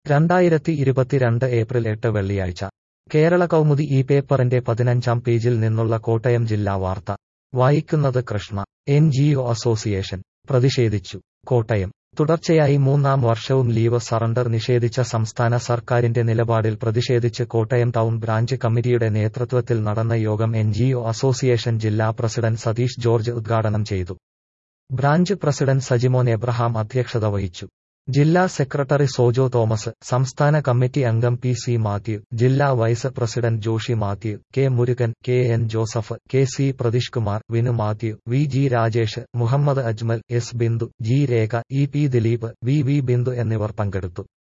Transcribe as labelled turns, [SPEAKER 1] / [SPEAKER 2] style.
[SPEAKER 1] രണ്ടായിരത്തി ഇരുപത്തിരണ്ട് ഏപ്രിൽ എട്ട് വെള്ളിയാഴ്ച കേരള കൗമുദി ഈ പേപ്പറിന്റെ പതിനഞ്ചാം പേജിൽ നിന്നുള്ള കോട്ടയം ജില്ലാ വാർത്ത വായിക്കുന്നത് Krishna N G O association പ്രതിഷേധിച്ചു കോട്ടയം തുടർച്ചയായി മൂന്നാം വർഷവും ലീവ് സറണ്ടർ നിഷേധിച്ച സംസ്ഥാന സർക്കാരിന്റെ നിലപാടിൽ പ്രതിഷേധിച്ച് കോട്ടയം ടൗൺ ബ്രാഞ്ച് കമ്മിറ്റിയുടെ നേതൃത്വത്തിൽ നടന്ന യോഗം എൻ ജി ഒ അസോസിയേഷൻ ജില്ലാ പ്രസിഡന്റ് സതീഷ് ജോർജ് ഉദ്ഘാടനം ചെയ്തു ബ്രാഞ്ച് പ്രസിഡന്റ് സജിമോൻ എബ്രഹാം അധ്യക്ഷത വഹിച്ചു ജില്ലാ സെക്രട്ടറി സോജോ തോമസ് സംസ്ഥാന കമ്മിറ്റി അംഗം പി സി മാത്യു ജില്ലാ vice president Joshy Mathew K Murukan K N Joseph K C Pratheesh Kumar Vinu Mathew V G Rajesh Muhammad Ajmal S Bindu G Rekha E P Dileep V V Bindu എന്നിവർ പങ്കെടുത്തു